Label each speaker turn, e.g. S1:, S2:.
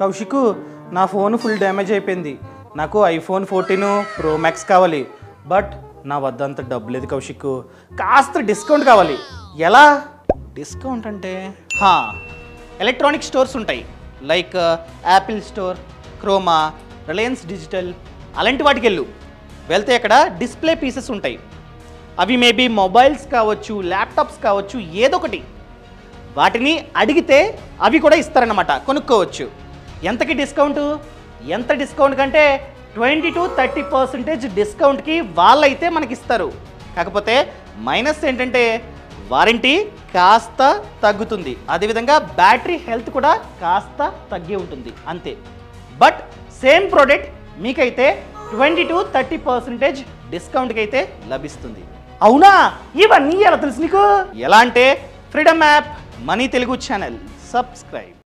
S1: కౌశిక్ నా phone full damage అయిపోయింది నాకు ఐఫోన్ ఫోర్టీన్ ప్రో మ్యాక్స్ కావాలి బట్ నా వద్ద అంత డబ్బు లేదు కౌశిక్ కాస్త డిస్కౌంట్ కావాలి ఎలా డిస్కౌంట్ అంటే హా ఎలక్ట్రానిక్ స్టోర్స్ ఉంటాయి like Apple store Croma Reliance Digital అలాంటి వాటికి వెళ్ళు వెళ్తే అక్కడ డిస్ప్లే పీసెస్ ఉంటాయి అవి మేబీ మొబైల్స్ కావచ్చు ల్యాప్టాప్స్ కావచ్చు ఏదో ఒకటి వాటిని అడిగితే అవి కూడా ఇస్తారన్నమాట కొనుక్కోవచ్చు ఎంతకి డిస్కౌంట్ ఎంత డిస్కౌంట్ కంటే ట్వంటీ టు థర్టీ పర్సెంటేజ్ డిస్కౌంట్కి వాళ్ళైతే మనకి ఇస్తారు కాకపోతే మైనస్ ఏంటంటే వారంటీ కాస్త తగ్గుతుంది అదేవిధంగా బ్యాటరీ హెల్త్ కూడా కాస్త తగ్గి ఉంటుంది అంతే బట్ సేమ్ ప్రోడక్ట్ మీకైతే ట్వంటీ టు థర్టీ పర్సెంటేజ్ డిస్కౌంట్కి అయితే లభిస్తుంది అవునా ఇవన్నీ ఎలా తెలుసు నీకు ఎలా అంటే freedom app money Telugu channel subscribe